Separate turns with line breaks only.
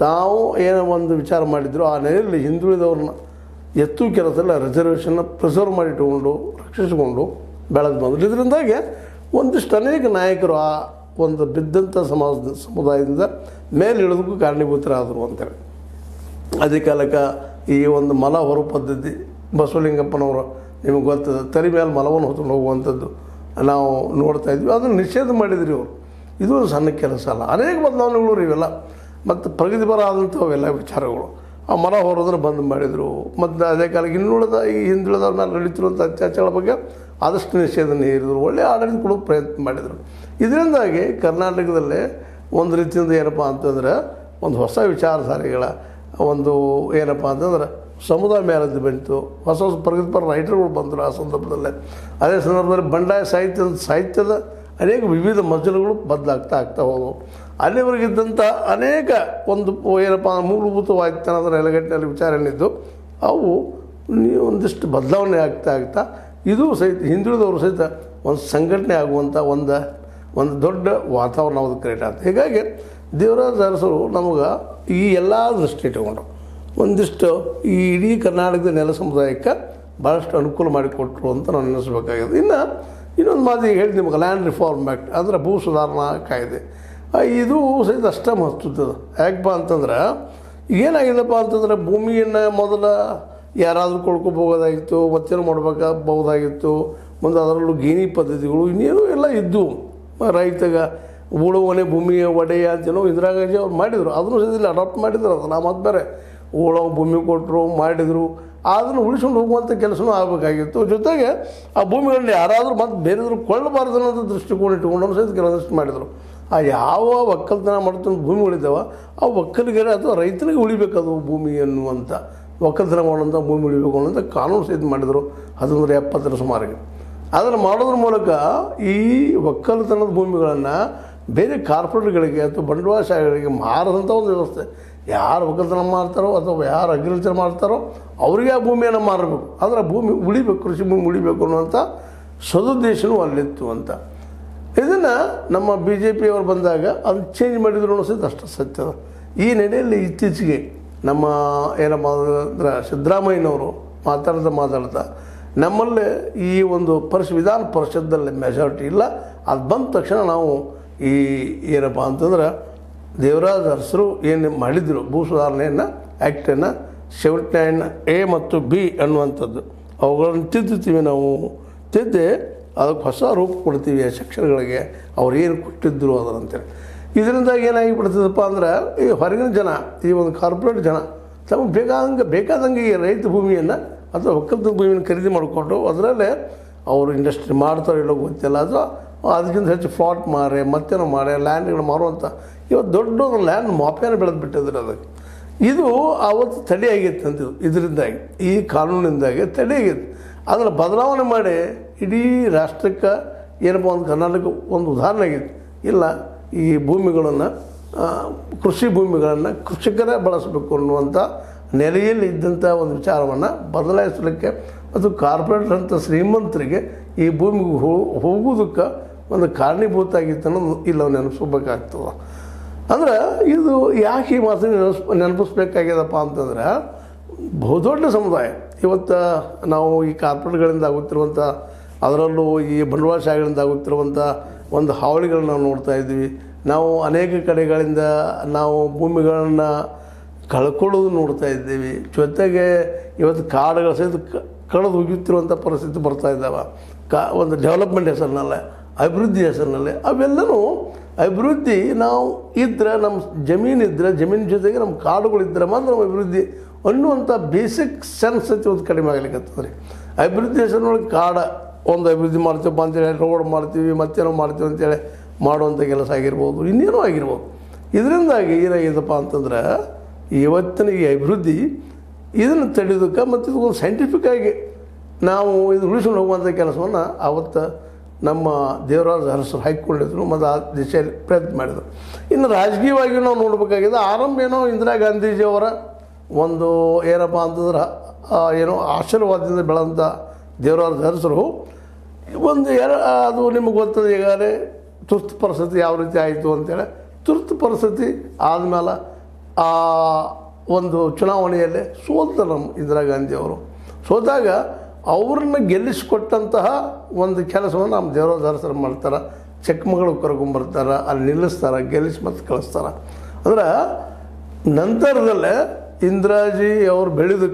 ತಾವು ಏನೋ ಒಂದು ವಿಚಾರ ಮಾಡಿದ್ರು ಆ ನೆಲೆಯಲ್ಲಿ ಹಿಂದುಳಿದವ್ರನ್ನ ಎತ್ತು ಕೆಲಸದಲ್ಲಿ ರಿಸರ್ವೇಷನ್ನ ಪ್ರಿಸರ್ವ್ ಮಾಡಿ ಇಟ್ಟುಕೊಂಡು ರಕ್ಷಿಸಿಕೊಂಡು ಬೆಳೆದು ಬಂದರು ಇದರಿಂದಾಗಿ ಒಂದಿಷ್ಟು ಅನೇಕ ನಾಯಕರು ಆ ಒಂದು ಬಿದ್ದಂಥ ಸಮಾಜದ ಸಮುದಾಯದಿಂದ ಮೇಲೆ ಇಳಿದಕ್ಕೂ ಕಾರಣೀಭೂತರಾದರು ಅಂತೇಳಿ ಅದೇ ಕಾಲಕ್ಕೆ ಈ ಒಂದು ಮಲ ಹೊರ ಪದ್ಧತಿ ಬಸವಲಿಂಗಪ್ಪನವರು ನಿಮಗೆ ಗೊತ್ತದ ತಲೆ ಮೇಲೆ ಮಲವನ್ನು ಹೊತ್ಕೊಂಡು ಹೋಗುವಂಥದ್ದು ನಾವು ನೋಡ್ತಾ ಇದ್ವಿ ಅದನ್ನು ನಿಷೇಧ ಮಾಡಿದ್ರಿ ಅವರು ಇದು ಒಂದು ಸಣ್ಣ ಕೆಲಸ ಅಲ್ಲ ಅನೇಕ ಬದಲಾವಣೆಗಳು ರೀ ಇವೆಲ್ಲ ಮತ್ತು ಪ್ರಗತಿಪರ ಆದಂಥವೆಲ್ಲ ವಿಚಾರಗಳು ಆ ಮರ ಹೊರೋದನ್ನು ಬಂದ್ ಮಾಡಿದರು ಮತ್ತು ಅದೇ ಕಾಲಕ್ಕೆ ಇನ್ನುಳಿದ ಈ ಹಿಂದುಳಿದವ್ರ ಮೇಲೆ ನಡೀತಿರುವಂಥ ಅತ್ಯಾಚಾರಗಳ ಬಗ್ಗೆ ಆದಷ್ಟು ನಿಷೇಧ ನೀರಿದ್ರು ಒಳ್ಳೆಯ ಆಡಳಿತ ಕೊಡೋ ಪ್ರಯತ್ನ ಮಾಡಿದರು ಇದರಿಂದಾಗಿ ಕರ್ನಾಟಕದಲ್ಲೇ ಒಂದು ರೀತಿಯಿಂದ ಏನಪ್ಪ ಅಂತಂದ್ರೆ ಒಂದು ಹೊಸ ವಿಚಾರಧಾರೆಗಳ ಒಂದು ಏನಪ್ಪ ಅಂತಂದ್ರೆ ಸಮುದಾಯ ಮೇಲೆ ಬಂತು ಹೊಸ ಹೊಸ ಪ್ರಗತಿಪರ ರೈಟರ್ಗಳು ಬಂದರು ಆ ಸಂದರ್ಭದಲ್ಲೇ ಅದೇ ಸಂದರ್ಭದಲ್ಲಿ ಬಂಡಾಯ ಸಾಹಿತ್ಯದ ಸಾಹಿತ್ಯದ ಅನೇಕ ವಿವಿಧ ಮಜಲುಗಳು ಬದಲಾಗ್ತಾ ಆಗ್ತಾ ಹೋದವು ಅಲ್ಲಿವರೆಗಿದ್ದಂಥ ಅನೇಕ ಒಂದು ಏನಪ್ಪ ಮೂಲಭೂತವಾಯ್ತನದ ನೆಲೆಗಟ್ಟಿನಲ್ಲಿ ವಿಚಾರ ಏನಿದ್ದು ಅವು ನೀವು ಒಂದಿಷ್ಟು ಬದಲಾವಣೆ ಆಗ್ತಾ ಆಗ್ತಾ ಇದು ಸಹಿತ ಹಿಂದುಳಿದವರು ಸಹಿತ ಒಂದು ಸಂಘಟನೆ ಆಗುವಂಥ ಒಂದು ಒಂದು ದೊಡ್ಡ ವಾತಾವರಣ ಅದು ಕ್ರಿಯೇಟ್ ಆಗ್ತದೆ ಹೀಗಾಗಿ ದೇವರಾಜ ಅರಸರು ನಮಗೆ ಈ ಎಲ್ಲ ದೃಷ್ಟಿ ಇಟ್ಟುಕೊಂಡು ಒಂದಿಷ್ಟು ಈ ಇಡೀ ಕರ್ನಾಟಕದ ನೆಲ ಸಮುದಾಯಕ್ಕೆ ಭಾಳಷ್ಟು ಅನುಕೂಲ ಮಾಡಿಕೊಟ್ರು ಅಂತ ನಾನು ನೆನೆಸ್ಬೇಕಾಗಿದೆ ಇನ್ನು ಇನ್ನೊಂದು ಮಾತು ಈಗ ಹೇಳಿ ನಿಮಗೆ ಲ್ಯಾಂಡ್ ರಿಫಾರ್ಮ್ ಆ್ಯಕ್ಟ್ ಅಂದರೆ ಭೂ ಸುಧಾರಣಾ ಕಾಯ್ದೆ ಆ, ಇದು ಸಹಿತ ಅಷ್ಟೇ ಮಹತ್ವದ ಯಾಕಪ್ಪ ಅಂತಂದ್ರೆ ಏನಾಗಿದೆಪ್ಪ ಅಂತಂದ್ರೆ ಭೂಮಿಯನ್ನು ಮೊದಲ ಯಾರಾದರೂ ಕೊಡ್ಕೋಬೋದಾಗಿತ್ತು ಮತ್ತೇನು ಮಾಡ್ಬೇಕಾಗಬಹುದಾಗಿತ್ತು ಮುಂದೆ ಅದರಲ್ಲೂ ಗೇಣಿ ಪದ್ಧತಿಗಳು ಇನ್ನೇನು ಎಲ್ಲ ಇದ್ದವು ರೈತಗ ಉಳುವನೆ ಭೂಮಿಯ ಒಡೆಯ ಅಂತೇನೋ ಇಂದಿರಾ ಗಾಂಧಿ ಅವ್ರು ಮಾಡಿದರು ಅದನ್ನು ಸಹಿತ ಇಲ್ಲಿ ಅಡಾಪ್ಟ್ ಮಾಡಿದ್ರು ಅದು ನಾ ಮತ್ತೆ ಬೇರೆ ಉಳೋ ಭೂಮಿ ಕೊಟ್ಟರು ಮಾಡಿದರು ಅದನ್ನು ಉಳಿಸ್ಕೊಂಡು ಹೋಗುವಂಥ ಕೆಲಸನೂ ಆಗಬೇಕಾಗಿತ್ತು ಜೊತೆಗೆ ಆ ಭೂಮಿಗಳನ್ನ ಯಾರಾದರೂ ಮತ್ತೆ ಬೇರೆದ್ರು ಕೊಳ್ಳಬಾರ್ದು ಅನ್ನೋದು ದೃಷ್ಟಿಕೋನ ಇಟ್ಕೊಂಡು ಸಹಿತ ಕೆಲವೊಂದಿಷ್ಟು ಮಾಡಿದರು ಆ ಯಾವ ಒಕ್ಕಲ್ತನ ಮಾಡ್ತಂದು ಭೂಮಿಗಳಿದ್ದಾವ ಆ ಒಕ್ಕಲಿಗರ ಅಥವಾ ರೈತನಿಗೆ ಉಳಿಬೇಕದು ಭೂಮಿ ಅನ್ನುವಂಥ ಒಕ್ಕಲ್ತನ ಮಾಡುವಂಥ ಭೂಮಿ ಉಳಿಬೇಕು ಅನ್ನೋಂಥ ಕಾನೂನು ಸಹಿತ ಮಾಡಿದರು ಹತ್ತೊಂಬತ್ತು ಎಪ್ಪತ್ತರ ಸುಮಾರಿಗೆ ಅದನ್ನು ಮಾಡೋದ್ರ ಮೂಲಕ ಈ ಒಕ್ಕಲತನದ ಭೂಮಿಗಳನ್ನು ಬೇರೆ ಕಾರ್ಪೊರೇಟ್ಗಳಿಗೆ ಅಥವಾ ಬಂಡವಾಳಶಾಹಿಗಳಿಗೆ ಮಾರದಂಥ ಒಂದು ವ್ಯವಸ್ಥೆ ಯಾರು ಒಕ್ಕಲ್ತನ ಮಾಡ್ತಾರೋ ಅಥವಾ ಯಾರು ಅಗ್ರಿಕಲ್ಚರ್ ಮಾಡ್ತಾರೋ ಅವರಿಗೆ ಆ ಭೂಮಿಯನ್ನು ಮಾರಬೇಕು ಆದರೆ ಆ ಭೂಮಿ ಉಳಿಬೇಕು ಕೃಷಿ ಭೂಮಿ ಉಳಿಬೇಕು ಅನ್ನುವಂಥ ಸದುದ್ದೇಶನೂ ಅಲ್ಲಿತ್ತು ಅಂತ ಇದನ್ನು ನಮ್ಮ ಬಿ ಜೆ ಪಿಯವರು ಬಂದಾಗ ಅದು ಚೇಂಜ್ ಮಾಡಿದ್ರು ಅನ್ನೋ ಸಹಿತ ಅಷ್ಟು ಸತ್ಯದ ಈ ನೆಲೆಯಲ್ಲಿ ಇತ್ತೀಚೆಗೆ ನಮ್ಮ ಏನಪ್ಪ ಅಂದ್ರೆ ಸಿದ್ದರಾಮಯ್ಯನವರು ಮಾತಾಡ್ತಾ ಮಾತಾಡ್ತಾ ನಮ್ಮಲ್ಲೇ ಈ ಒಂದು ಪರಿಷ್ ವಿಧಾನ ಪರಿಷತ್ತಲ್ಲಿ ಮೆಜಾರಿಟಿ ಇಲ್ಲ ಅದು ಬಂದ ತಕ್ಷಣ ನಾವು ಈ ಏನಪ್ಪ ಅಂತಂದ್ರೆ ದೇವರಾಜ ಅರಸರು ಏನು ಮಾಡಿದ್ರು ಭೂ ಸುಧಾರಣೆಯನ್ನು ಆ್ಯಕ್ಟನ್ನು ಸೆವೆಂಟಿ ನೈನ್ ಎ ಮತ್ತು ಬಿ ಅನ್ನುವಂಥದ್ದು ಅವುಗಳನ್ನು ತಿದ್ದುತ್ತೀವಿ ನಾವು ತಿದ್ದೆ ಅದಕ್ಕೆ ಹೊಸ ರೂಪ ಕೊಡ್ತೀವಿ ಆ ಸೆಕ್ಷನ್ಗಳಿಗೆ ಅವ್ರು ಏನು ಕೊಟ್ಟಿದ್ದರು ಅದರಂತೇಳಿ ಇದರಿಂದ ಏನಾಗಿಬಿಡ್ತದಪ್ಪ ಅಂದ್ರೆ ಈ ಹೊರಗಿನ ಜನ ಈ ಒಂದು ಕಾರ್ಪೊರೇಟ್ ಜನ ತಮಗೆ ಬೇಕಾದಂಗೆ ಬೇಕಾದಂಗೆ ಈ ರೈತ ಭೂಮಿಯನ್ನು ಅಥವಾ ಒಕ್ಕಲ್ತನ ಭೂಮಿಯನ್ನು ಖರೀದಿ ಮಾಡಿಕೊಂಡು ಅದರಲ್ಲೇ ಅವರು ಇಂಡಸ್ಟ್ರಿ ಮಾಡ್ತಾರೋ ಇಲ್ಲೋ ಗೊತ್ತಿಲ್ಲ ಅಥವಾ ಅದಕ್ಕಿಂತ ಹೆಚ್ಚು ಫ್ಲಾಟ್ ಮಾರೆ ಮತ್ತೇನೋ ಮಾರೆ ಲ್ಯಾಂಡ್ಗಳು ಮಾರುವಂಥ ಇವತ್ತು ದೊಡ್ಡ ಒಂದು ಲ್ಯಾಂಡ್ ಮಾಫಿಯಾನ ಬೆಳೆದು ಬಿಟ್ಟಿದ್ರು ಅದಕ್ಕೆ ಇದು ಆವತ್ತು ತಡೆ ಆಗಿತ್ತು ಅಂತ ಇದರಿಂದಾಗಿ ಈ ಕಾನೂನಿಂದಾಗಿ ತಡೆ ಆಗಿತ್ತು ಅದನ್ನು ಬದಲಾವಣೆ ಮಾಡಿ ಇಡೀ ರಾಷ್ಟ್ರಕ್ಕೆ ಏನಪ್ಪ ಒಂದು ಕರ್ನಾಟಕ ಒಂದು ಉದಾಹರಣೆ ಆಗಿತ್ತು ಇಲ್ಲ ಈ ಭೂಮಿಗಳನ್ನು ಆ, ಕೃಷಿ ಭೂಮಿಗಳನ್ನು ಕೃಷಿಕರೇ ಬಳಸಬೇಕು ಅನ್ನುವಂಥ ನೆಲೆಯಲ್ಲಿ ಇದ್ದಂಥ ಒಂದು ವಿಚಾರವನ್ನು ಬದಲಾಯಿಸಲಿಕ್ಕೆ ಅದು ಕಾರ್ಪೊರೇಟ್ ಅಂತ ಶ್ರೀಮಂತರಿಗೆ ಈ ಭೂಮಿಗೆ ಹೋ- ಹೋಗೋದಕ್ಕೆ ಒಂದು ಕಾರಣೀಭೂತ ಆಗಿತ್ತು ಅನ್ನೋದು ಇಲ್ಲ ನೆನಪಿಸ್ಬೇಕಾಗ್ತದೆ ಅಂದ್ರೆ ಇದು ಯಾಕೆ ಈ ಮಾತನ್ನು ನೆನಸ್ ನೆನಪಿಸ್ಬೇಕಾಗ್ಯದಪ್ಪ ಅಂತಂದ್ರೆ ಬಹುದೊಡ್ಡ ಸಮುದಾಯ ಇವತ್ತು ನಾವು ಈ ಕಾರ್ಪೊರೇಟ್ಗಳಿಂದ ಆಗುತ್ತಿರುವಂಥ ಅದರಲ್ಲೂ ಈ ಬಂಡವಾಳಶಾಹಿಗಳಿಂದ ಆಗುತ್ತಿರುವಂಥ ಒಂದು ಹಾವಳಿಗಳನ್ನ ನಾವು ನೋಡ್ತಾ ಇದ್ವಿ ನಾವು ಅನೇಕ ಕಡೆಗಳಿಂದ ನಾವು ಭೂಮಿಗಳನ್ನು ಕಳ್ಕೊಳ್ಳೋದು ನೋಡ್ತಾ ಇದ್ದೀವಿ ಜೊತೆಗೆ ಇವತ್ತು ಕಾಡುಗಳ ಸಹಿತ ಕ- ಕಳೆದು ಹೋಗುತ್ತಿರುವಂಥ ಪರಿಸ್ಥಿತಿ ಬರ್ತಾ ಇದ್ದಾವೆ ಕಾ ಒಂದು ಡೆವಲಪ್ಮೆಂಟ್ ಹೆಸರಿನಲ್ಲೇ ಅಭಿವೃದ್ಧಿ ಹೆಸರಿನಲ್ಲಿ ಅವೆಲ್ಲನೂ ಅಭಿವೃದ್ಧಿ ನಾವು ಇದ್ದರೆ ನಮ್ಮ ಜಮೀನು ಇದ್ದರೆ ಜಮೀನು ಜೊತೆಗೆ ನಮ್ಮ ಕಾಡುಗಳಿದ್ದರೆ ಮಾತ್ರ ನಮ್ಮ ಅಭಿವೃದ್ಧಿ ಅನ್ನುವಂಥ ಬೇಸಿಕ್ ಸೆನ್ಸ್ ಐತಿ ಒಂದು ಕಡಿಮೆ ಆಗ್ಲಿಕ್ಕೆ ರೀ ಅಭಿವೃದ್ಧಿ ಹೆಸರಿನೊಳಗೆ ಕಾಡ ಒಂದು ಅಭಿವೃದ್ಧಿ ಮಾಡ್ತೀವಪ್ಪ ಅಂತೇಳಿ ರೋಡ್ ಮಾಡ್ತೀವಿ ಮತ್ತೇನೋ ಮಾಡ್ತೀವಿ ಅಂತೇಳಿ ಮಾಡುವಂಥ ಕೆಲಸ ಆಗಿರ್ಬೋದು ಇನ್ನೇನೋ ಆಗಿರ್ಬೋದು ಇದರಿಂದಾಗಿ ಏನಾಗಿದೆಪ್ಪ ಅಂತಂದ್ರೆ ಇವತ್ತಿನ ಈ ಅಭಿವೃದ್ಧಿ ಇದನ್ನು ತಡೆಯೋದಕ್ಕೆ ಮತ್ತು ಇದು ಒಂದು ಸೈಂಟಿಫಿಕ್ ಆಗಿ ನಾವು ಇದು ಉಳಿಸ್ಕೊಂಡು ಹೋಗುವಂಥ ಕೆಲಸವನ್ನು ಆವತ್ತು ನಮ್ಮ ದೇವರಾಜ ಅರಸರು ಹಾಕಿಕೊಂಡಿದ್ರು ಮತ್ತು ಆ ದಿಶೆಯಲ್ಲಿ ಪ್ರಯತ್ನ ಮಾಡಿದರು ಇನ್ನು ರಾಜಕೀಯವಾಗಿ ನಾವು ನೋಡಬೇಕಾಗಿದೆ ಆರಂಭ ಏನೋ ಇಂದಿರಾ ಗಾಂಧೀಜಿಯವರ ಒಂದು ಏನಪ್ಪ ಅಂತಂದ್ರೆ ಆ, ಏನೋ ಆಶೀರ್ವಾದದಿಂದ ಬೆಳೆದಂಥ ದೇವರಾಜ ಅರಸರು ಒಂದು ಎರ ಅದು ನಿಮಗೆ ಗೊತ್ತದೆ ಈಗಾಗಲೇ ತುರ್ತು ಪರಿಸ್ಥಿತಿ ಯಾವ ರೀತಿ ಆಯಿತು ಅಂತೇಳಿ ತುರ್ತು ಪರಿಸ್ಥಿತಿ ಆದಮೇಲೆ ಆ ಒಂದು ಚುನಾವಣೆಯಲ್ಲೇ ಸೋಲ್ತಾರೆ ನಮ್ಮ ಇಂದಿರಾ ಗಾಂಧಿ ಅವರು ಸೋತಾಗ ಅವ್ರನ್ನ ಗೆಲ್ಲಿಸಿಕೊಟ್ಟಂತಹ ಒಂದು ಕೆಲಸವನ್ನು ನಮ್ಮ ದೇವರಾಜ ಅರಸರು ಮಾಡ್ತಾರೆ ಚೆಕ್ಮಗಳು ಕರ್ಕೊಂಬರ್ತಾರೆ ಅಲ್ಲಿ ನಿಲ್ಲಿಸ್ತಾರೆ ಗೆಲ್ಲಿಸಿ ಮತ್ತೆ ಕಳಿಸ್ತಾರೆ ಅಂದ್ರೆ ನಂತರದಲ್ಲೇ ಇಂದಿರಾಜಿ ಅವ್ರು ಬೆಳೆದ